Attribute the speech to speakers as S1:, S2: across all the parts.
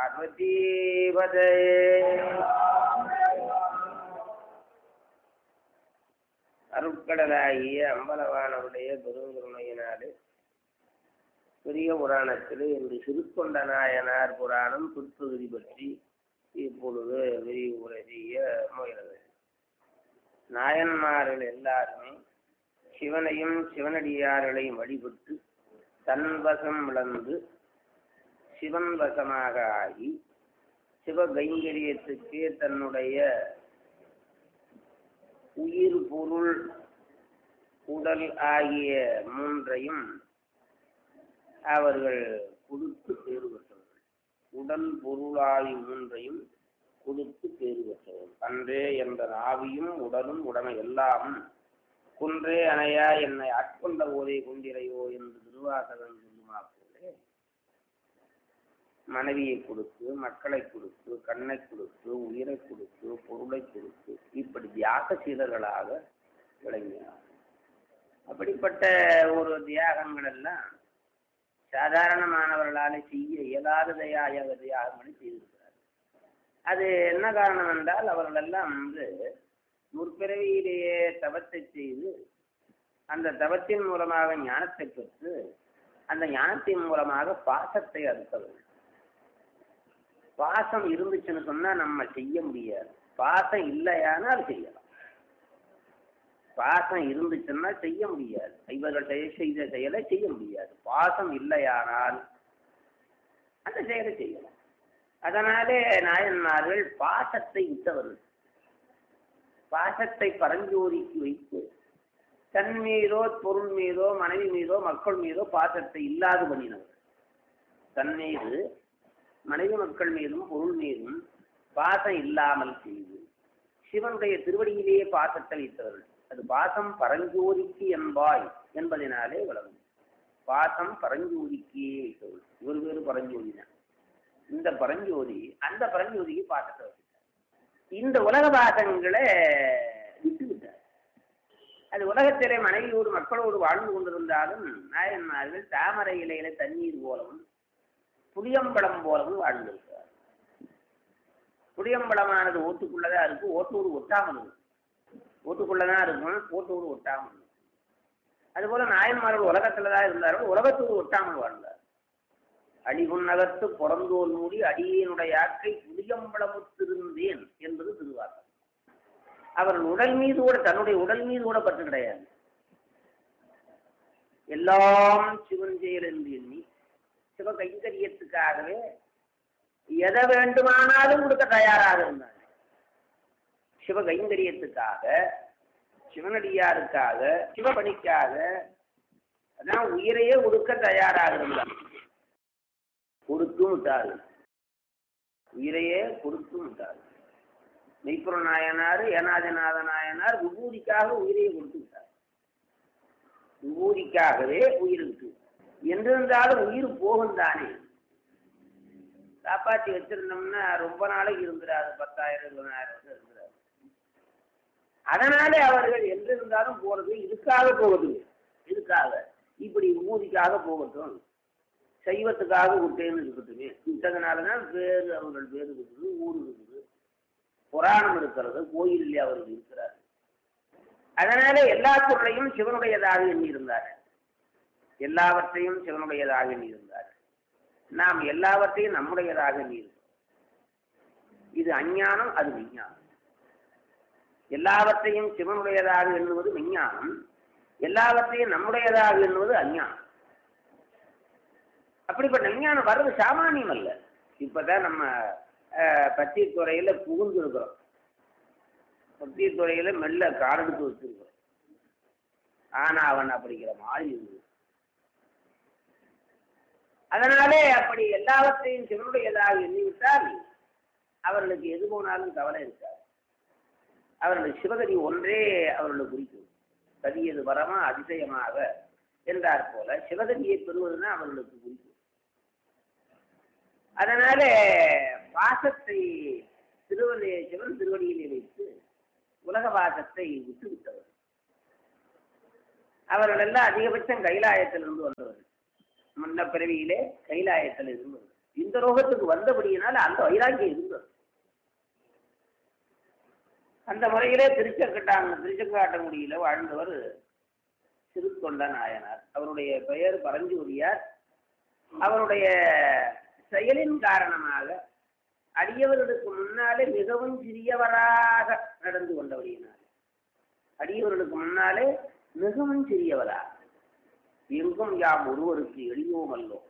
S1: பார்வதீபதே அருட்கடலாகிய அம்பலவானவுடைய பெருங்கருணையினாலே பெரிய புராணத்தில் இன்று சிறுத்தொண்ட நாயனார் புராணம் பிற்பகுதி பற்றி இப்பொழுது விரிவுரை செய்ய முயல்கிறது நாயன்மார்கள் எல்லாருமே சிவனையும் சிவனடியார்களையும் வழிபட்டு தன்வசம் விளந்து சிவன் வசமாக ஆகி சிவகைங்கரியத்துக்கே தன்னுடைய உயிர் பொருள் உடல் ஆகிய மூன்றையும் அவர்கள் கொடுத்து பேறு பெற்றவர்கள் உடல் பொருளாகி மூன்றையும் கொடுத்து பேறு பெற்றவர்கள் அன்றே என்ற ஆவியும் உடலும் உடமை எல்லாம் குன்றே அணையா என்னை ஆட்கொண்ட போதே கொண்டிரையோ என்று திருவாசகன் சொல்லுமா போலே மனைவியை கொடுத்து மக்களை கொடுத்து கண்ணை கொடுத்து உயிரை கொடுத்து பொருளை கொடுத்து இப்படி தியாக சீலர்களாக விளங்கினார் அப்படிப்பட்ட ஒரு தியாகங்கள் எல்லாம் சாதாரணமானவர்களால் செய்ய இயலாததையாக தியாகங்களை செய்திருக்கிறார் அது என்ன காரணம் என்றால் அவர்கள் எல்லாம் வந்து முற்பிறவியிலேயே தவத்தை செய்து அந்த தவத்தின் மூலமாக ஞானத்தை பெற்று அந்த ஞானத்தின் மூலமாக பாசத்தை அறுத்தவர்கள் பாசம் இருந்துச்சுன்னு சொன்னா நம்ம செய்ய முடியாது பாசம் இல்லையானால் செய்யலாம் பாசம் இருந்துச்சுன்னா செய்ய முடியாது இவர்கள் செய்ய செய்த செயலை செய்ய முடியாது பாசம் இல்லையானால் அந்த செயலை செய்யலாம் அதனாலே நாயன்மார்கள் பாசத்தை விட்டவர்கள் பாசத்தை பரஞ்சோதிக்கு வைத்து தன் மீதோ பொருள் மீதோ மனைவி மீதோ மக்கள் மீதோ பாசத்தை இல்லாது பண்ணினவர் தன் மீது மனைவி மக்கள் மீதும் பொருள் மீதும் பாசம் இல்லாமல் செய்து சிவனுடைய திருவடியிலேயே பாசத்தை வைத்தவர்கள் அது பாசம் பரஞ்சோதிக்கு என்பாய் என்பதனாலே விளங்கும் பாசம் பரஞ்சோதிக்கே வைத்தவர்கள் இவர் வேறு பரஞ்சோதி தான் இந்த பரஞ்சோதி அந்த பரஞ்சோதிக்கு பாசத்தை வச்சுட்டார் இந்த உலக பாசங்களை விட்டு விட்டார் அது உலகத்திலே மனைவியோடு மக்களோடு வாழ்ந்து கொண்டிருந்தாலும் நாயன்மார்கள் தாமரை இலையில தண்ணீர் போலவும் புளியம்பழம் போலவும் வாழ்ந்திருக்கிறார் புளியம்பழமானது ஓட்டுக்குள்ளதான் இருக்கு ஓட்டோடு ஒட்டாமல் இருக்கும் ஓட்டுக்குள்ளதான் இருக்கும் ஓட்டோடு ஒட்டாமல் இருக்கும் அதுபோல நாயன்மார்கள் உலகத்துல தான் இருந்தார்கள் உலகத்தோடு ஒட்டாமல் வாழ்ந்தார் அடிகுன்னகத்து புறந்தோல் மூடி அடியினுடைய ஆக்கை புளியம்பழமுத்திருந்தேன் என்பது திருவாசகம் அவர்கள் உடல் மீது கூட தன்னுடைய உடல் மீது கூட பற்று கிடையாது எல்லாம் சிவன் செயல் என்று எண்ணி சிவ கைங்கரியத்துக்காகவே எதை வேண்டுமானாலும் கொடுக்க தயாராக இருந்தாங்க சிவ கைங்கரியத்துக்காக சிவனடியாருக்காக சிவபணிக்காக அதான் உயிரையே கொடுக்க தயாராக இருந்தாங்க கொடுத்தும் விட்டாரு உயிரையே கொடுத்தும் விட்டாரு மெய்ப்புற நாயனார் ஏனாதிநாத நாயனார் விபூதிக்காக உயிரையே கொடுத்து விட்டார் விபூதிக்காகவே உயிர் விட்டு என்றிருந்தாலும் உயிர் போகும் தானே காப்பாற்றி வச்சிருந்தோம்னா ரொம்ப நாளைக்கு இருந்துடாது பத்தாயிரம் இருபதாயிரம் வருஷம் இருந்துடாது அதனாலே அவர்கள் என்றிருந்தாலும் போறது இதுக்காக போகுது இதுக்காக இப்படி விபூதிக்காக போகட்டும் சைவத்துக்காக விட்டேன்னு இருக்கட்டுமே விட்டதுனாலதான் பேரு அவர்கள் பேர் இருக்குது ஊர் இருக்குது புராணம் இருக்கிறது கோயிலில் அவர்கள் இருக்கிறார் அதனால எல்லா பொருளையும் சிவனுடையதாக எண்ணி இருந்தார் எல்லாவற்றையும் சிவனுடையதாக எண்ணி இருந்தார் நாம் எல்லாவற்றையும் நம்முடையதாக எண்ணி இருக்கிறோம் இது அஞ்ஞானம் அது விஞ்ஞானம் எல்லாவற்றையும் சிவனுடையதாக எண்ணுவது விஞ்ஞானம் எல்லாவற்றையும் நம்முடையதாக எண்ணுவது அஞ்ஞானம் அப்படிப்பட்ட விஞ்ஞானம் வர்றது சாமானியம் அல்ல இப்பதான் நம்ம பத்தியத்துறையில புகுந்து இருக்கிறோம் பத்தியத்துறையில மெல்ல காரெடுத்து வச்சிருக்கிறோம் ஆனா அவன் அப்படிங்கிற மாதிரி இருக்குது அதனாலே அப்படி எல்லாவற்றையும் சிவனுடையதாக எண்ணிவிட்டால் அவர்களுக்கு எது போனாலும் கவலை இருக்காது அவர்களுக்கு சிவகதி ஒன்றே அவர்களுக்கு குறிக்கும் கதியது வரமா அதிசயமாக என்றார் போல சிவகதியை பெறுவதுதான் அவர்களுக்கு குறிக்கும் அதனால பாசத்தை திருவள்ளைய சிவன் திருவடியிலே வைத்து உலக பாசத்தை விட்டு விட்டவர் அவர்கள் எல்லாம் அதிகபட்சம் கைலாயத்திலிருந்து வந்தவர்கள் முன்ன பிறவியிலே கைலாயத்தில் இருந்து வந்தவர். இந்த இந்த லோகத்துக்கு வந்தபடியினால அந்த வைராக்கியம் இருந்தது அந்த முறையிலே திருச்சக்கட்டாங்க திருச்சக்காட்டங்குடியில வாழ்ந்தவர் திருத்தொண்ட நாயனார் அவருடைய பெயர் பரஞ்சூரியார் அவருடைய செயலின் காரணமாக அடியவர்களுக்கு முன்னாலே மிகவும் சிறியவராக நடந்து கொண்டபடியினார் அடியவர்களுக்கு முன்னாலே மிகவும் சிறியவராக எங்கும் யாம் ஒருவருக்கு எளியோம் அல்லோம்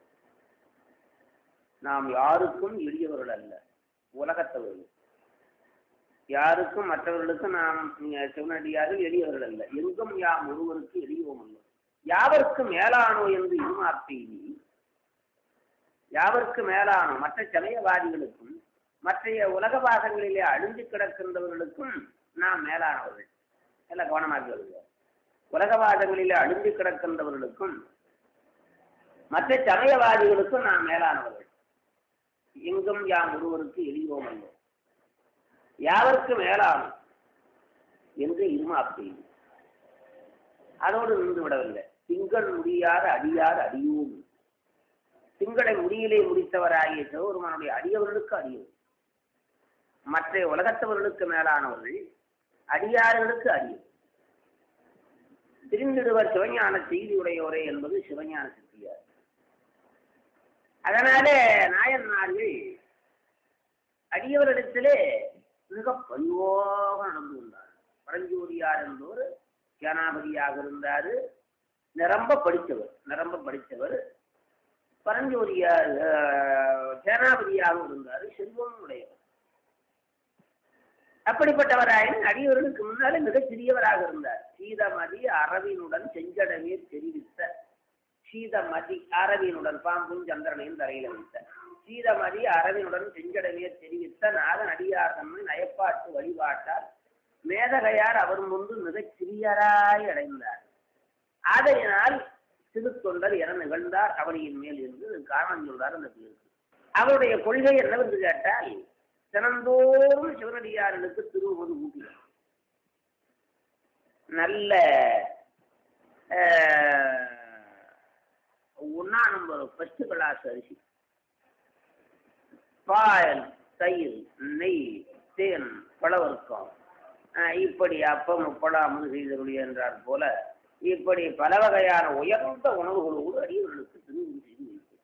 S1: நாம் யாருக்கும் எளியவர்கள் அல்ல உலகத்தவர்கள் யாருக்கும் மற்றவர்களுக்கும் நாம் சிவனடியார்கள் எளியவர்கள் அல்ல எங்கும் யாம் ஒருவருக்கு எளியோம் அல்ல யாவருக்கு மேலானோ என்று இருமாப்பி யாவருக்கு மேலானோ மற்ற சமயவாதிகளுக்கும் மற்றைய உலக பாகங்களிலே அழிஞ்சு கிடக்கின்றவர்களுக்கும் நாம் மேலானவர்கள் எல்லாம் கவனமாக்கி வருங்க உலகவாதங்களிலே அழிஞ்சு கிடக்கின்றவர்களுக்கும் மற்ற சமயவாதிகளுக்கும் நாம் மேலானவர்கள் எங்கும் யாம் ஒருவருக்கு எளியோம் அல்ல யாவருக்கு மேலானும் என்று இருமாப்பி அதோடு நின்று விடவில்லை திங்கள் முடியாத அடியார் அடியோம் திங்களை முடியிலே முடித்தவராகிய சிவபெருமானுடைய அடியவர்களுக்கு அடியோம் மற்ற உலகத்தவர்களுக்கு மேலானவர்கள் அடியார்களுக்கு அடியும் திருந்திடுவர் சிவஞான செய்தியுடையோரே என்பது சிவஞான சித்தியார் அதனாலே நாயன்மார்கள் அடியவரிடத்திலே மிக பணிவோக நடந்து கொண்டார் பரஞ்சோதியார் என்பவர் சேனாபதியாக இருந்தார் நிரம்ப படித்தவர் நிரம்ப படித்தவர் பரஞ்சோதியார் சேனாபதியாக இருந்தார் செல்வம் உடையவர் அப்படிப்பட்டவராயின் அடியவர்களுக்கு முன்னாலே மிகச் சிறியவராக இருந்தார் சீதமதி அரவினுடன் செஞ்சடநீர் தெரிவித்த சீதமதி அரவினுடன் பாம்பும் சந்திரனையும் தரையில வைத்த சீதமதி அரவினுடன் செஞ்சடநீர் தெரிவித்த நாதன் அடியார் தம்மை நயப்பாட்டு வழிபாட்டார் மேதகையார் அவர் முன்பு மிகச் சிறியராய் அடைந்தார் ஆதையினால் திருத்தொண்டர் என நிகழ்ந்தார் அவனியின் மேல் இருந்து காரணம் சொல்றார் அந்த பேருக்கு அவருடைய கொள்கை என்னவென்று கேட்டால் தினந்தோறும் சிவனடியார்களுக்கு திருவுவது ஊட்டினார் நல்ல ஒன்னா நம்பர் ஃபர்ஸ்ட் கிளாஸ் அரிசி பால் தயிர் நெய் தேன் பழவர்க்கம் இப்படி அப்பம் முப்படாமல் செய்தருளி என்றார் போல இப்படி பல வகையான உயர்ந்த உணவுகளோடு அடியவர்களுக்கு திருவுரு செய்து வைத்தார்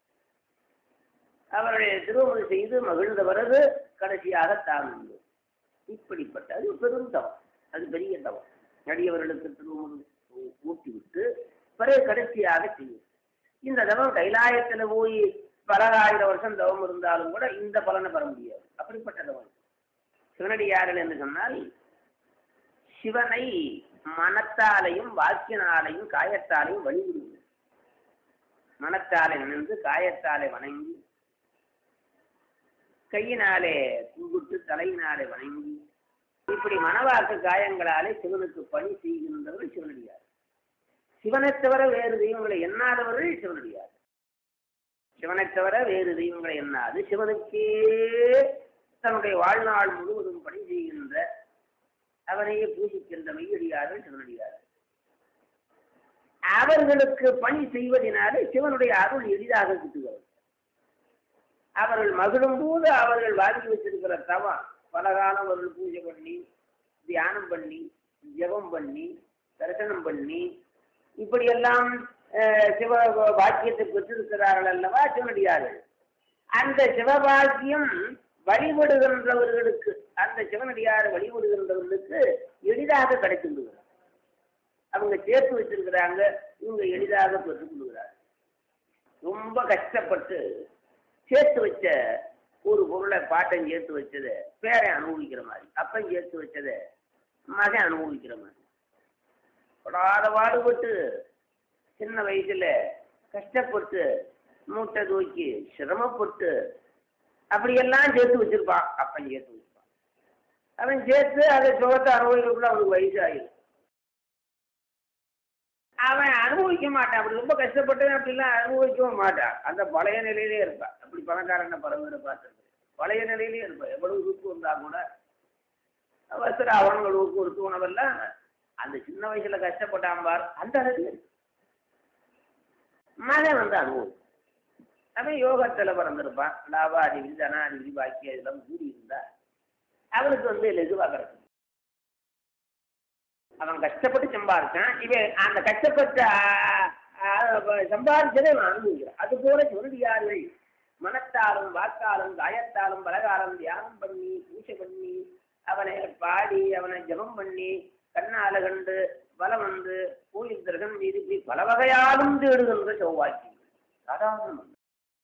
S1: அவருடைய திருமணம் செய்து மகிழ்ந்த பிறகு கடைசியாக தாங்க இப்படிப்பட்ட அது பெரும் தவம் அது பெரிய தவம் நடிகவர்களுக்கு திருமணம் ஊட்டி விட்டு பிறகு கடைசியாக செய்யும் இந்த தவம் கைலாயத்தில் போய் பல ஆயிரம் வருஷம் தவம் இருந்தாலும் கூட இந்த பலனை பெற முடியாது அப்படிப்பட்ட தவம் சிவனடியார்கள் என்று சொன்னால் சிவனை மனத்தாலையும் வாக்கினாலையும் காயத்தாலையும் வழிவிடுவது மனத்தாலை நின்று காயத்தாலை வணங்கி கையினாலே கும்பிட்டு தலையினாலே வணங்கி இப்படி மனவாக்கு காயங்களாலே சிவனுக்கு பணி செய்கின்றவர்கள் சிவனடியார் சிவனை தவிர வேறு தெய்வங்களை எண்ணாதவர்கள் சிவனடியார் சிவனை தவிர வேறு தெய்வங்களை எண்ணாது சிவனுக்கே தன்னுடைய வாழ்நாள் முழுவதும் பணி செய்கின்ற அவனையே பூஜிக்கின்ற மெய்யடியார்கள் சிவனடியார்கள் அவர்களுக்கு பணி செய்வதனாலே சிவனுடைய அருள் எளிதாக கிட்டுகிறது அவர்கள் மகிழும் போது அவர்கள் வாங்கி வச்சிருக்கிற தவம் பல காலம் அவர்கள் பூஜை பண்ணி தியானம் பண்ணி ஜெபம் பண்ணி தரிசனம் பண்ணி இப்படியெல்லாம் சிவ பாக்கியத்தை பெற்றிருக்கிறார்கள் அல்லவா சிவனடியார்கள் அந்த சிவபாக்கியம் வழிபடுகின்றவர்களுக்கு அந்த சிவனடியார் வழிபடுகின்றவர்களுக்கு எளிதாக கிடைக்கின்றது அவங்க சேர்த்து வச்சிருக்கிறாங்க இவங்க எளிதாக பெற்றுக் கொள்கிறார்கள் ரொம்ப கஷ்டப்பட்டு சேர்த்து வச்ச ஒரு பொருளை பாட்டன் சேர்த்து வச்சதை பேரை அனுபவிக்கிற மாதிரி அப்பன் சேர்த்து வச்சதை மகன் அனுபவிக்கிற மாதிரி படாத பாடுபட்டு சின்ன வயசுல கஷ்டப்பட்டு மூட்டை தூக்கி சிரமப்பட்டு அப்படியெல்லாம் சேர்த்து வச்சிருப்பான் அப்பன் சேர்த்து வச்சிருப்பான் அவன் சேர்த்து அதை சுகத்தை அனுபவிக்கிறதுக்குள்ள அவனுக்கு வயசு ஆயிடும் அவன் அனுபவிக்க மாட்டான் அப்படி ரொம்ப கஷ்டப்பட்டு அப்படிலாம் அனுபவிக்கவும் மாட்டான் அந்த பழைய நிலையிலே இருப்பான் அப்படி பணக்காரன பரவரை பார்த்துருக்கு பழைய நிலையிலே இருப்பான் எவ்வளவு உறுப்பு வந்தா கூட அவசர அவனங்கள் உறுப்பு உறுப்பு உணவெல்லாம் அந்த சின்ன வயசுல கஷ்டப்பட்டான் பார் அந்த அளவுக்கு மகன் வந்து அனுபவம் அவன் யோகத்துல பிறந்திருப்பான் லாபாதிபதி தனாதிபதி பாக்கிய இதெல்லாம் கூடி இருந்தா அவனுக்கு வந்து லெகுவா கிடைக்கும் அவன் கஷ்டப்பட்டு சம்பாதிச்சான் இவன் அந்த கஷ்டப்பட்ட ஆ, ஆ, சம்பாதிச்சதை அவன் அனுபவிக்கிறான் அது போல சிவனடியார்கள் மனத்தாலும் வாக்காலும் காயத்தாலும் பலகாலம் தியானம் பண்ணி பூஜை பண்ணி அவனை பாடி அவனை ஜெபம் பண்ணி கண்ணால கண்டு பலம் வந்து கோயில் தர்கன் மீது இப்படி பல வகையாலும் தேடுகின்ற செவ்வாய்க்கு சாதாரணம் அல்ல.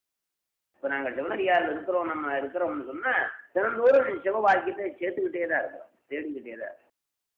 S1: இப்ப நாங்கள் சிவனடியாரில் இருக்கிறோம் நம்ம இருக்கிறோம்னு சொன்னா தினந்தோறும் சிவவாக்கியத்தை சேர்த்துக்கிட்டே தான் இருக்கிறோம் தேடிக்கிட்டே தான் இருக்கோம்.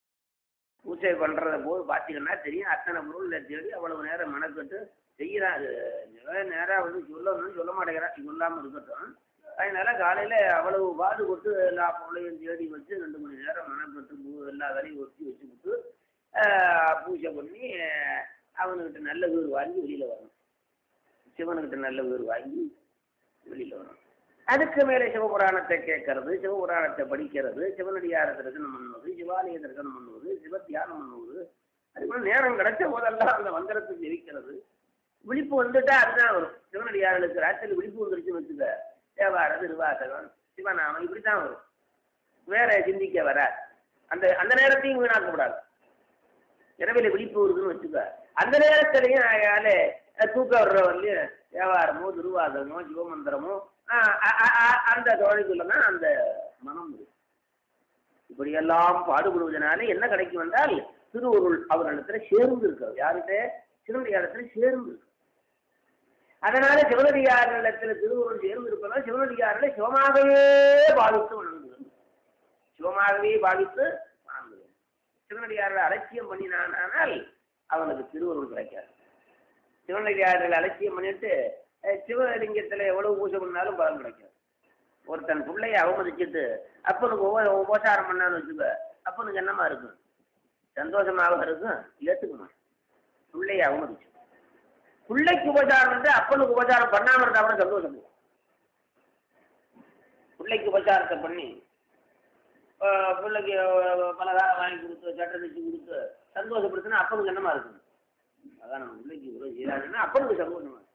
S1: பூஜை பண்றத போது பார்த்தீங்கன்னா தெரியும் அத்தனை பொருள்ல தேடி அவ்வளவு நேரம் மெனக்கட்டு செய்யறான் அது நேரா வந்து சொல்லணும்னு சொல்ல மாட்டேங்கிறான் சொல்லாம இருக்கட்டும் அதனால காலையில அவ்வளவு பாடுபட்டு எல்லா பொருளையும் தேடி வச்சு ரெண்டு மணி நேரம் மெனக்கட்டு பூ- எல்லா வேலையும் ஒட்டி வச்சுக்கிட்டு ஆஹ், பூஜை பண்ணி ஆஹ், அவனுக்கிட்ட நல்ல வீடு வாங்கி வெளியில வரணும் சிவனுக்கிட்ட நல்ல வீடு வாங்கி வெளியில வரணும் அதுக்கு மேலே சிவபுராணத்தை கேட்கறது சிவபுராணத்தை படிக்கிறது சிவனடியார தரிசனம் பண்ணுவது சிவாலய தரிசனம் பண்ணுவது சிவ தியானம் பண்ணுவது அதுக்கு நேரம் கிடைச்ச போதெல்லாம் அந்த மந்திரத்தை ஜெயிக்கிறது விழிப்பு வந்துட்டா அதுதான் வரும் சிவனடியார்களுக்கு ராத்திரி விழிப்பு வந்துருச்சுன்னு வச்சுக்க தேவார திருவாசகம் சிவநாமம் இப்படித்தான் வரும் வேற சிந்திக்க வராது அந்த அந்த நேரத்தையும் வீணாக்கக்கூடாது இரவில விழிப்பு வருதுன்னு வச்சுக்க அந்த நேரத்திலையும் அயால தூக்கம் வர்ற வரலையும் வியாபாரமோ திருவாசகமோ சிவமந்திரமோ ஆஹ் அ- அ- அ- அந்த தோழிக்குள்ள தான் அந்த மனம் இருக்கு இப்படியெல்லாம் பாடுபடுவதனால என்ன கிடைக்கும் என்றால் திருவருள் அவரிடத்துல சேர்ந்து இருக்கிறது யார்கிட்ட சிவனடியாரத்துல சேர்ந்து இருக்கு அதனால சிவனடியாரிடத்துல திருவருள் சேர்ந்து இருப்பதால் சிவனடியாரில சிவமாகவே பாவித்து வணங்குகிறது சிவமாகவே பாவித்து வணங்குகிறது சிவனடியாரில் அலட்சியம் பண்ணினானால் அவனுக்கு திருவருள் கிடைக்காது சிவனடியாரில் அலட்சியம் பண்ணிட்டு அஹ், சிவலிங்கத்துல எவ்வளவு பூஜை பண்ணாலும் பலன் கிடைக்காது ஒருத்தன் பிள்ளைய அவமதிச்சுட்டு அப்பனுக்கு ஒவ்வொரு உபசாரம் பண்ணான்னு வச்சுக்க அப்பனுக்கு என்னமா இருக்கும் சந்தோஷமாக இருக்கும் ஏத்துக்குமா பிள்ளைய அவமதிச்சு பிள்ளைக்கு உபசாரம் வந்து அப்பனுக்கு உபசாரம் பண்ணாம இருந்தா கூட சந்தோஷம் பிள்ளைக்கு உபசாரத்தை பண்ணி ஆஹ், பிள்ளைக்கு ஆஹ், பலகாரம் வாங்கி கொடுத்து சட்டை தச்சு கொடுத்து சந்தோஷப்படுத்தினா அப்பனுக்கு என்னமா இருக்கும் அதான் நம்ம பிள்ளைக்கு இவ்வளவு செய்யறாங்கன்னா அப்பனுக்கு சந்தோஷமா இருக்கும்.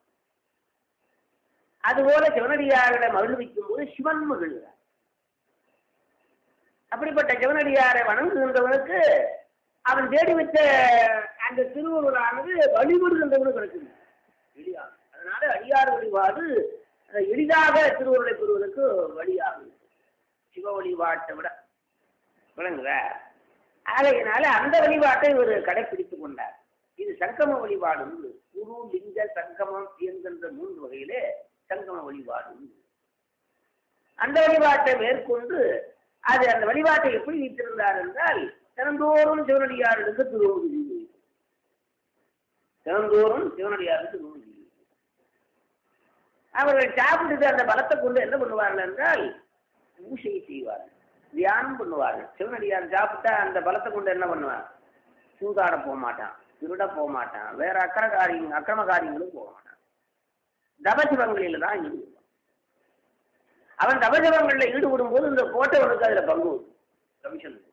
S1: அதுபோல சிவனடியார்களை மகிழ்விக்கும் போது சிவன் மகிழ்கிறார் அப்படிப்பட்ட சிவனடியாரை வணங்குகின்றவனுக்கு அவன் தேடி வச்ச அந்த திருவருளானது வழிபடுகின்றவனுக்கு கிடைக்குது எளிதாக அதனால அடியார் வழிபாடு அஹ், எளிதாக திருவருளை பெறுவதற்கு வழியாகும் சிவ வழிபாட்டை விட விளங்குதா ஆகையினால அந்த வழிபாட்டை இவர் கடைப்பிடித்துக் கொண்டார் இது சங்கம வழிபாடு உண்டு குரு லிங்க சங்கமம் என்கின்ற மூன்று வகையிலே சங்கம வழிபாடு உண்டு அந்த வழிபாட்டை மேற்கொண்டு அது அந்த வழிபாட்டை எப்படி வைத்திருந்தார் என்றால் தினந்தோறும் சிவனடியார்களுக்கு திருவோடு செய்து வைத்தார். தினந்தோறும் சிவனடியாருக்கு திருவோடு செய்து வைத்தார். அவர்கள் சாப்பிட்டுட்டு அந்த பலத்தை கொண்டு என்ன பண்ணுவார்கள் என்றால் பூசை செய்வார்கள் தியானம் பண்ணுவார்கள் சிவனடியார் சாப்பிட்டா அந்த பலத்தை கொண்டு என்ன பண்ணுவார் சூதாட போக மாட்டான் திருட போக மாட்டான் வேற அக்கறை காரியம் அக்கிரம காரியங்களும் போக மாட்டான் தபசிவங்களில் தான் ஈடுபடுவான் அவன் தபசிவங்களில் ஈடுபடும் போது இந்த போட்டவனுக்கு அதுல பங்கு உண்டு. கமிஷன் உண்டு.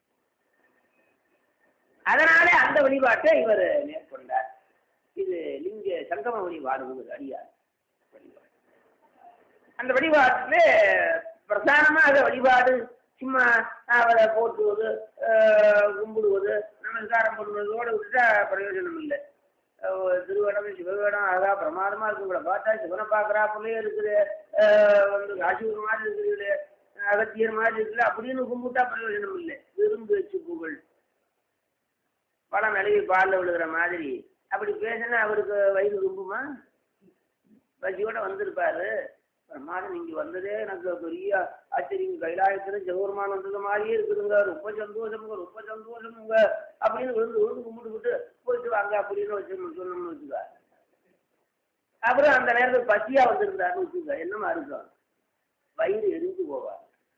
S1: அதனாலே அந்த வழிபாட்டை இவர் மேற்கொண்டார் இது லிங்க சங்கம வழிபாடு ஒரு அடியார் வழிபாடு அந்த வழிபாட்டிலே பிரதானமாக வழிபாடு சும்மா அவரை போற்றுவது ஆஹ், கும்பிடுவது நமஸ்காரம் பண்ணுவதோடு விட்டா பிரயோஜனம் இல்லை ஆஹ், திருவேடம் சிவவேடம் அழகா பிரமாதமா இருக்கு உங்களை பார்த்தா சிவனை பார்க்குறாப்புலே இருக்குது ஆஹ், வந்து காசிபுரம் மாதிரி இருக்குது அகத்தியர் மாதிரி இருக்குல்ல அப்படின்னு கும்பிட்டா பிரயோஜனம் இல்லை விருந்து வச்சு புகழ் பழம் நழுவி பாலில் விழுகிற மாதிரி அப்படி பேசினா அவருக்கு வயிறு தும்புமா பசியோட வந்திருப்பாரு பிரமாதம் நீங்க வந்ததே எனக்கு பெரிய ஆச்சரியம் கைலாயத்துல ஜெகருமான் வந்தது மாதிரியே இருக்குதுங்க ரொம்ப சந்தோஷமுங்க ரொம்ப சந்தோஷமுங்க அப்படின்னு விழுந்து விழுந்து கும்பிட்டுக்கிட்டு போயிட்டு வாங்க அப்படின்னு வச்சு சொன்னோம்னு வச்சுக்க அப்புறம் அந்த நேரத்தில் பசியா வந்திருந்தாருன்னு வச்சுக்க என்னமா இருக்கும் வயிறு எரிஞ்சு போவார்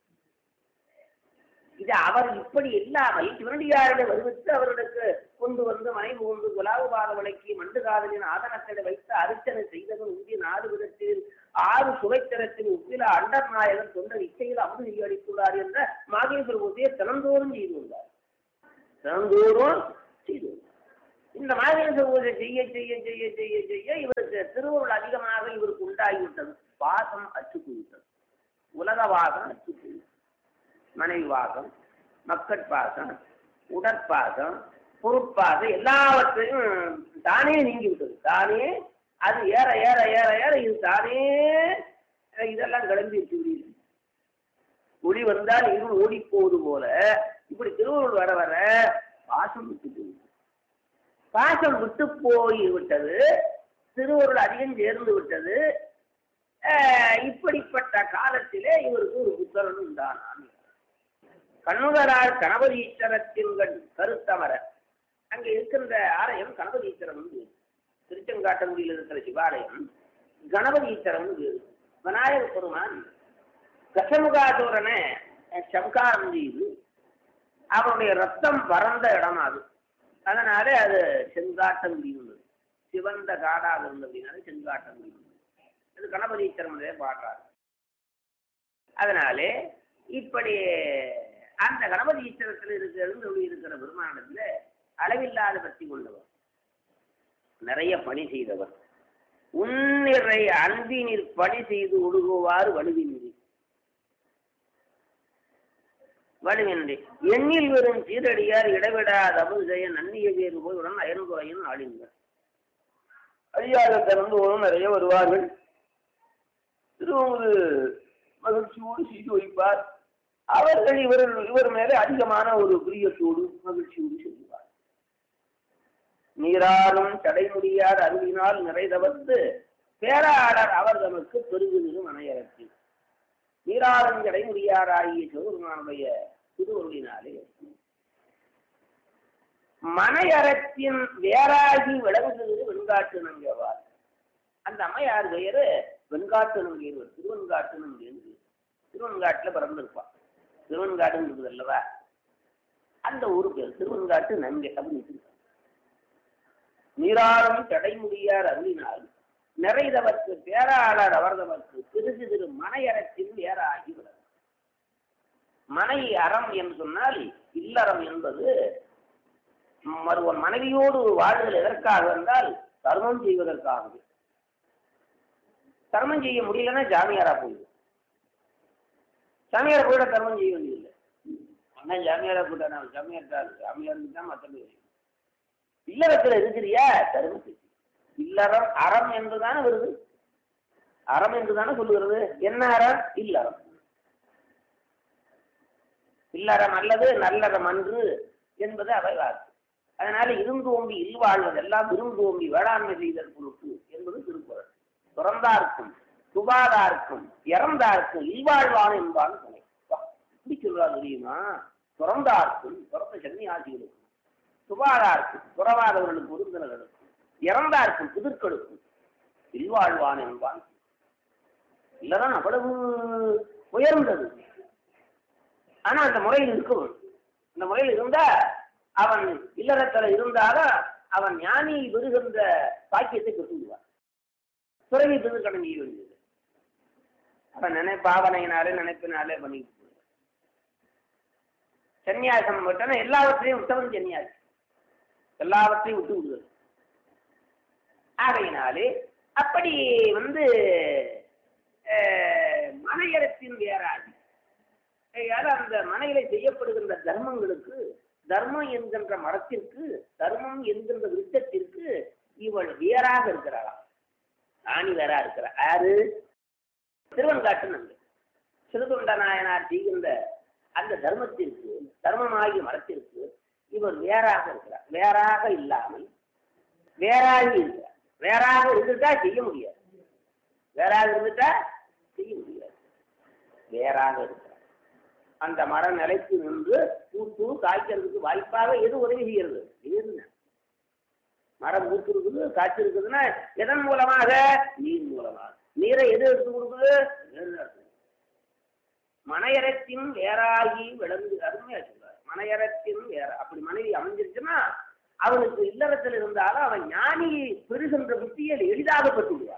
S1: இது அவர் இப்படி இல்லாமல் சிவனடியாரிட வருவித்து அவர்களுக்கு கொண்டு வந்து மனை புகுந்து குலாபபாத விளக்கி மண்டு காதலின் ஆதனத்திட வைத்து அர்ச்சனை செய்தவன் உந்திய நாடு விதத்தில் ஆறு சுவைத்தரத்தில் உப்பில அண்டர் நாயகன் தொண்டர் இச்சையில் அமுது அளித்துள்ளார் என்ற மாகேஸ்வர பூஜையை தினந்தோறும் செய்து வந்தார் தினந்தோறும் செய்து வந்தார் இந்த மாகேஸ்வர பூஜை செய்ய செய்ய செய்ய செய்ய செய்ய இவருக்கு இவருக்கு திருவருள் அதிகமாக இவருக்கு உண்டாகிவிட்டது பாசம் அச்சுக்கு விட்டது உலக வாசம் அச்சுக்கு விட்டது. மனைவி வாசம் மக்கட்பாசம் உடற்பாசம் பொருட்பாசம் எல்லாவற்றையும் தானே நீங்கி விட்டது தானே அது ஏற ஏற ஏற ஏற இது தானே அஹ், இதெல்லாம் கிளம்பி இருக்கு ஒளி வந்தால் இருள் ஓடி போவது போல இப்படி திருவருள் வர வர பாசம் விட்டு போகுது பாசம் விட்டு போய் விட்டது திருவருள் அதிகம் சேர்ந்து விட்டது அஹ், இப்படிப்பட்ட காலத்திலே இவருக்கு ஒரு புத்தரன் உண்டானான் கண்ணுதரால் கணபதி ஈஸ்வரத்தின் கண் கருத்தமர அங்கே இருக்கின்ற ஆலயம் கணபதி ஈஸ்வரம் வந்து திருச்செங்காட்டங்குடியில் இருக்கிற சிவாலயம் கணபதி ஈஸ்வரம் விநாயக பெருமான் கசமுகாசூரனை சம்காரம் செய்து அவனுடைய ரத்தம் பறந்த இடம் அது அதனால அது செங்காட்டங்குடி இருந்தது சிவந்த காடாக இருந்ததுனால செங்காட்டங்குடி இருந்தது அது கணபதி ஈஸ்வரனுடைய பாடுறாரு அதனாலே இப்படி அந்த கணபதி ஈஸ்வரத்தில் இருக்க எழுந்தொழி இருக்கிற பெருமானத்துல அளவில்லாத பக்தி கொண்டவர் நிறைய பணி செய்தவர் உன்னிறை அன்பினில் பணி செய்து ஒடுகுவார் வலுவின்றி வலுவின்றி எண்ணில் வரும் சீரடியார் இடைவிடாத அபுஜய நன்னிய வேறு போய் உடன் அயன்குறையும் ஆளுங்கள் ஐயாக திறந்து போதும் நிறைய வருவார்கள் திருவங்கு மகிழ்ச்சியோடு செய்து வைப்பார் அவர்கள் இவர் இவர் மேலே அதிகமான ஒரு பிரியத்தோடு மகிழ்ச்சியோடு செய்வார் நீராலும் தடைமுடியார் அருளினால் நிறைதவத்து பேராளர் அவர் தமக்கு பெருகுதிரு மனையரத்தில் நீராலும் தடைமுடியாராகிய சிவபெருமானுடைய திருவருளினாலே மனையரத்தின் வேறாகி விளங்குகிறது வெண்காட்டு நங்கவார் அந்த அம்மையார் பெயரு வெண்காட்டு நங்கையர் திருவெண்காட்டு நங்கையர் திருவெண்காட்டுல பிறந்திருப்பான் திருவெண்காடுன்னு இருக்குது அல்லவா அந்த ஊரு பேர் திருவெண்காட்டு நங்கை அப்படின்னு இருக்கு. நீராறும் தடைமுடியார் அருளினால் நிறைதவர்க்கு பேராளர் அவர்தவர்க்கு திருகு திரு மனையரத்தின் வேறாகி விடும் மனை அறம் என்று சொன்னால் இல்லறம் என்பது ஒருவன் மனைவியோடு வாழ்தல் எதற்காக என்றால் தர்மம் செய்வதற்காகவே தர்மம் செய்ய முடியலன்னா ஜாமியாரா போயிடும் சாமியார் போயிட தர்மம் செய்ய வேண்டியதில்லை அண்ணா ஜாமியாரா போயிட்டா ஜாமியார் தான் ஜாமியாருக்கு தான் மற்ற இல்லறத்துல இருக்கிறியா தர்மம் செய். இல்லறம் அறம் என்றுதானே வருது அறம் என்றுதானே சொல்லுகிறது என்ன அறம் இல்லறம் இல்லறம் அல்லது நல்லறம் அன்று என்பது அவை வாக்கு அதனால இருந்தோம்பி இல்வாழ்வதெல்லாம் விருந்தோம்பி வேளாண்மை செய்தல் பொருட்டு என்பது திருக்குறள் துறந்தார்க்கும் துபாதார்க்கும் இறந்தார்க்கும் இல்வாழ்வான் என்பான் துணை வா, இப்படி சொல்றா தெரியுமா துறந்தார்க்கும் துறந்த சன்னியாசிகளுக்கும் துபாதார்க்கும் துறவாதவர்களுக்கு விருந்தினர்களுக்கும் இறந்தார்க்கும் புதிர்களுக்கும் இல்வாழ்வான் என்பான் இல்லதான் அவ்வளவு உயர்ந்தது ஆனா அந்த முறையில் இருக்கணும் அந்த முறையில் இருந்தா அவன் இல்லறத்துல இருந்தாலும் அவன் ஞானி பெறுகின்ற பாக்கியத்தை பெற்றுவிடுவான் துறவி பெரு கடன் செய்ய வேண்டியது அவன் நினை பாவனையினாலே நினைப்பினாலே பண்ணிட்டு போயிடுவான். சந்நியாசம் விட்டனா எல்லாவற்றையும் விட்டவன் சன்னியாசி எல்லாவற்றையும் விட்டு விடுவது ஆகையினாலே அப்படி வந்து அஹ், மனையரத்தின் வேறாதி ஆகையால் அந்த மனையில செய்யப்படுகின்ற தர்மங்களுக்கு தர்மம் என்கின்ற மரத்திற்கு தர்மம் என்கின்ற விருத்தத்திற்கு இவள் வேறாக இருக்கிறாளாம் ஆணி வேறா இருக்கிறா யாரு திருவன்காட்டு நம்பி சிறுதொண்ட நாயனார் செய்கின்ற அந்த தர்மத்திற்கு தர்மமாகிய மரத்திற்கு இவர் வேறாக இருக்கிறார் வேறாக இல்லாமல் வேறாகி இருக்கிறார் வேறாக இருந்துட்டா செய்ய முடியாது வேறாக இருந்துட்டா செய்ய முடியாது வேறாக இருக்கிறார் அந்த மரம் நிலைத்து நின்று பூத்து காய்க்கிறதுக்கு வாய்ப்பாக எது உதவி செய்கிறது நீர் மரம் பூத்து இருக்குது காய்ச்சி இருக்குதுன்னா எதன் மூலமாக நீர் மூலமாக நீரை எது எடுத்து கொடுக்குது நெல் எடுத்து கொடுக்குது. மனையரத்தின் வேறாகி விளங்கு அருமையா சொல்றாரு மனையரத்தின் வேற அப்படி மனைவி அமைஞ்சிருச்சுன்னா அவனுக்கு இல்லறத்தில் இருந்தாலும் அவன் ஞானி பெறுகின்ற புத்தியை எளிதாக பெற்று விடுவார்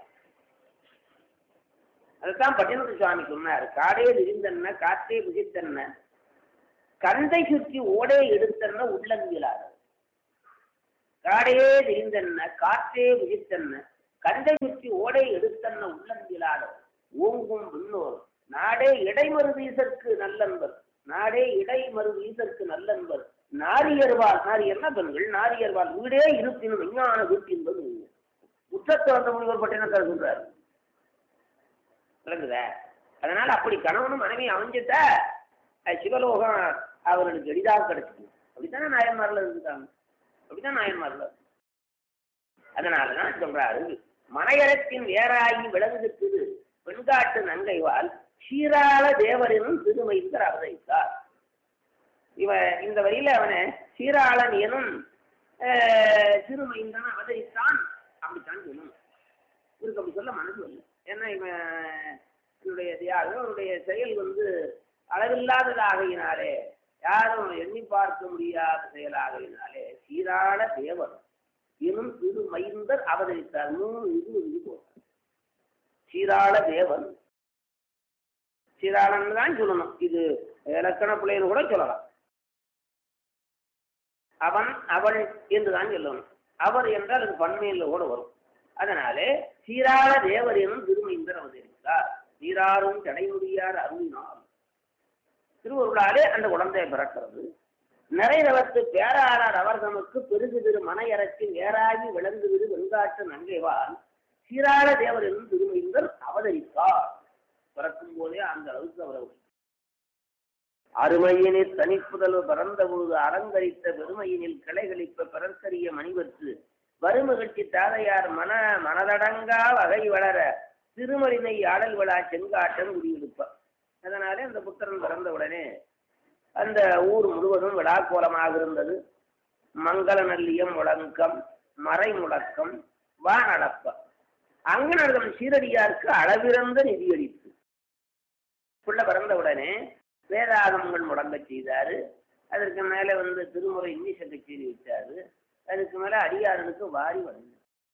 S1: அதுதான் பட்டினத்து சுவாமி சொன்னார் காடே விரிந்தன்ன காற்றே புகித்தன்ன கந்தை சுற்றி ஓடே எடுத்தன்ன உள்ளங்கிலார் காடே விரிந்தன்ன காற்றே புகித்தன்ன கண்டை சுற்றி ஓடை எடுத்தன்ன உள்ளந்திலாட ஓங்கும் விண்ணோர் நாடே இடைமருதீசற்கு நல்லன்பர் நாடே இடைமருதீசற்கு நல்லன்பர் நாரியர்வாள் நாரியர்னா பெண்கள் நாரியர்வாள் வீடே இருப்பினும் விஞ்ஞான வீட்டு என்பது முற்றத்து வந்த முனிவர் பட்டினத்தார் சொல்றாரு விளங்குதா அதனால அப்படி கணவனும் மனைவி அமைஞ்சிட்டா அது சிவலோகம் அவர்களுக்கு எளிதாக கிடைச்சிது அப்படித்தானே நாயன்மார்ல இருந்துட்டாங்க அப்படித்தான் நாயன்மார்ல அதனாலதான் சொல்றாரு மனையரத்தின் வேறாகி விளங்குகிறது பெண்காட்டு நங்கைவால் சீராள தேவரினும் திருமைந்தர் அவதரித்தார் இவன் இந்த வரியில அவனை சீராளன் எனும் ஆஹ், சிறுமைந்தன் அவதரித்தான் அப்படித்தான் சொல்லணும் இவருக்கு அப்படி சொல்ல மனசு இல்லை ஏன்னா இவன் இவனுடைய தியாகம் அவனுடைய செயல் வந்து அளவில்லாததாகையினாலே யாரும் எண்ணி பார்க்க முடியாத செயலாகையினாலே சீராள தேவர் எனும் திரு மைந்தர் அவதரித்தார் மூணு இது இது போட்டார் சீராள தேவன் சீராளன் தான் சொல்லணும் இது இலக்கண பிள்ளைன்னு கூட சொல்லலாம் அவன் அவள் என்று தான் சொல்லணும் அவர் என்றால் அது பன்மையில் கூட வரும் அதனாலே சீராள தேவர் எனும் திருமைந்தர் அவதரித்தார் சீராரும் தடைமுடியார் அருளினார் திருவருளாலே அந்த குழந்தையை பிறக்கிறது நிறைதவத்து பேராளர் அவர் தமக்கு பெருகு திரு மனையரசின் வேறாகி விளங்குதிரு வெண்காட்டு நங்கைவால் சீராள தேவர் என்னும் திருமைந்தர் அவதரித்தார் பிறக்கும் போதே அந்த அளவுக்கு அவர் அருமையினில் தனிப்புதல் பறந்த பொழுது அலங்கரித்த பெருமையினில் கிளைகளிப்ப பிறர்க்கரிய மணிவற்று வறுமகிழ்ச்சி தாதையார் மன மனதடங்கா வகை வளர திருமலினை ஆடல் விழா செங்காட்டம் குடியிருப்பார் அதனாலே அந்த புத்திரன் பிறந்த உடனே அந்த ஊர் முழுவதும் விழாக்கோலமாக இருந்தது மங்கள நல்லியம் முழக்கம் மறை முழக்கம் வானடப்பம் அங்கனர்கள் சீரடியாருக்கு அளவிறந்த நிதியளித்து புள்ள பிறந்த உடனே வேதாகமங்கள் முடங்க செய்தாரு அதற்கு மேல வந்து திருமுறை இன்னிச கச்சேரி வச்சாரு அதுக்கு மேல அடியாரனுக்கு வாரி வழங்கினார்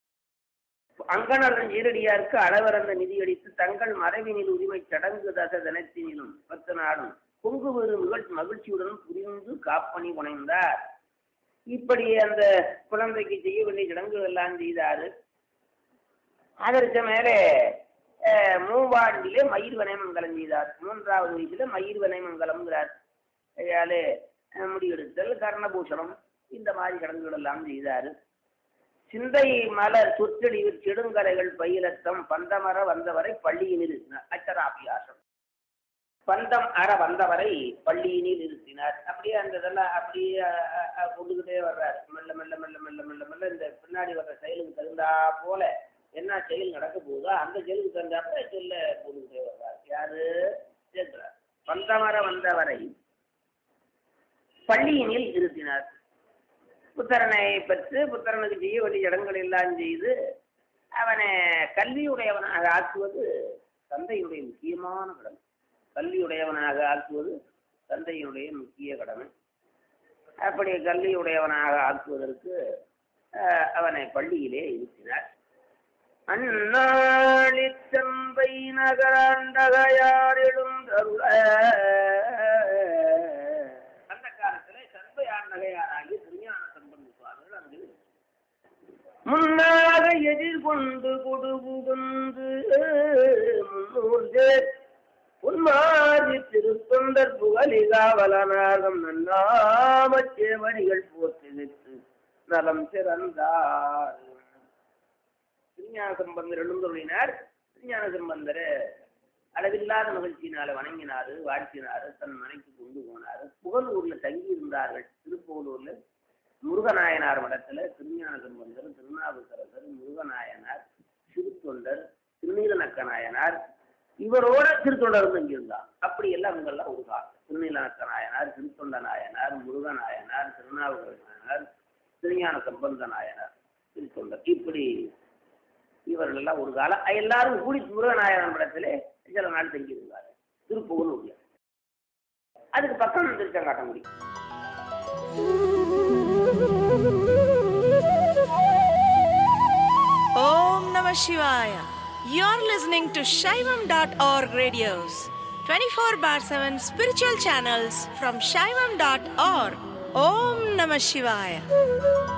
S1: அங்கனர்கள் ஈரடியாருக்கு அளவிறந்த நிதியளித்து தங்கள் மறைவினில் உரிமை சடங்கு தச தினத்தினிலும் பத்து நாடும் பொங்கு பெரு நிகழ்ச்சி மகிழ்ச்சியுடன் புரிந்து காப்பணி புனைந்தார் இப்படி அந்த குழந்தைக்கு செய்ய வேண்டிய சடங்குகள் எல்லாம் செய்தாரு அதற்கு மேலே அஹ், மூவாண்டிலே மயிர் வனைமங்கலம் செய்தார் மூன்றாவது வயசுல மயிர் வனைமங்கலம்ங்கிறார் கையாலே அஹ், முடியெடுத்தல் கர்ணபூஷணம் இந்த மாதிரி சடங்குகள் எல்லாம் செய்தாரு சிந்தை மலர் சொற்றெளிவு செடுங்கரைகள் பயிலத்தம் பந்தமர வந்தவரை பள்ளியினில் இருத்தினார் அச்சராபியாசம் பந்தம் அற வந்தவரை பள்ளியினில் இருத்தினார் அப்படியே அந்த இதெல்லாம் அப்படியே அஹ், அஹ், அஹ், கொண்டுகிட்டே வர்றார் மெல்ல மெல்ல மெல்ல மெல்ல மெல்ல மெல்ல இந்த பின்னாடி வர்ற செயலுக்கு தகுந்தா போல என்ன செயல் நடக்க போகுதோ அந்த செயலுக்கு தகுந்தாப்புல சொல்ல போட்டுக்கிட்டே வர்றார் யாரு சேர்க்கிறார் பந்தமர வந்தவரை பள்ளியினில் இருத்தினார் புத்திரனை பெற்று புத்திரனுக்கு செய்ய வேண்டிய இடங்கள் எல்லாம் செய்து அவனை கல்வியுடையவனாக ஆக்குவது தந்தையுடைய முக்கியமான கடமை கல்வியுடையவனாக ஆக்குவது தந்தையினுடைய முக்கிய கடமை அப்படி கல்வியுடையவனாக ஆக்குவதற்கு அஹ், அவனை பள்ளியிலே இருத்தினார் அந்நாளி செம்பை நகராண்டகையார் எழுந்தருள அந்த காலத்துல செம்பை ஆண்டகையாராகி திருஞான சம்பந்த சுவாமிகள் அங்கு முன்னாக எதிர்கொண்டு கொடுபுகுந்து முன்னூர்ந்து உன்மாதி திருத்தொண்டர் புகழிகாவலனாகம் நன்னாமச் சேவடிகள் போற்றிவிட்டு நலம் சிறந்தார் திருஞான சம்பந்தர் எழுந்தருளினார் திருஞான சம்பந்தர் அளவில்லாத மகிழ்ச்சியினால வணங்கினாரு வாழ்த்தினாரு தன் மனைக்கு கொண்டு போனாரு புகழூர்ல தங்கி இருந்தார்கள் திருப்புகலூர்ல முருகநாயனார் மடத்துல திருஞான சம்பந்தர் திருநாவுக்கரசர் முருகநாயனார் திருத்தொண்டர் திருநீலநக்க நாயனார் இவரோட திருத்தொண்டர் தங்கியிருந்தார் அப்படி எல்லாம் இவங்கெல்லாம் ஒரு காலம் திருநீலநக்க நாயனார் திருத்தொண்ட நாயனார் முருகநாயனார் திருநாவுக்கரசர் நாயனார் திருஞான சம்பந்த நாயனார் திருத்தொண்டர் இப்படி இவர்கள் எல்லாம் ஒரு காலம் எல்லாரும் கூடி முருகநாயகன் படத்திலே சில நாள் தங்கியிருந்தார் திருப்புகலூர்ல அதுக்கு பக்கம் Thiruchengattangudi
S2: Om Namah Shivaya. You're listening to Shaivam.org radios, 24 bar 7 spiritual channels from Shaivam.org. Om Namah Shivaya.